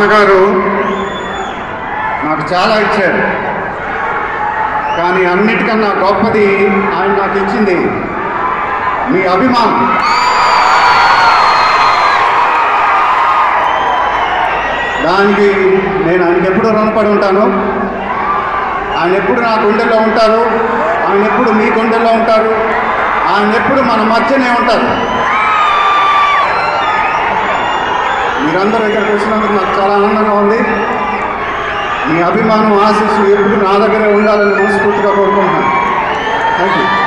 నాన్నగారు నాకు చాలా ఇచ్చారు కానీ అన్నిటికన్నా గొప్పది ఆయన నాకు ఇచ్చింది మీ అభిమానం దానికి నేను ఆయనకి ఎప్పుడు రుణపడి ఉంటాను ఆయన ఎప్పుడు నా గుండెల్లో ఉంటారు ఆయన ఎప్పుడు మీ గుండెల్లో ఉంటారు ఆయన ఎప్పుడు మన మధ్యనే ఉంటారు మీరందరూ ఇక్కడికి వచ్చినందుకు నాకు చాలా ఆనందంగా ఉంది మీ అభిమానం ఆశీస్సు ఎప్పుడు నా దగ్గరే ఉండాలని మనస్ఫూర్తిగా కోరుకుంటున్నాను థ్యాంక్ యూ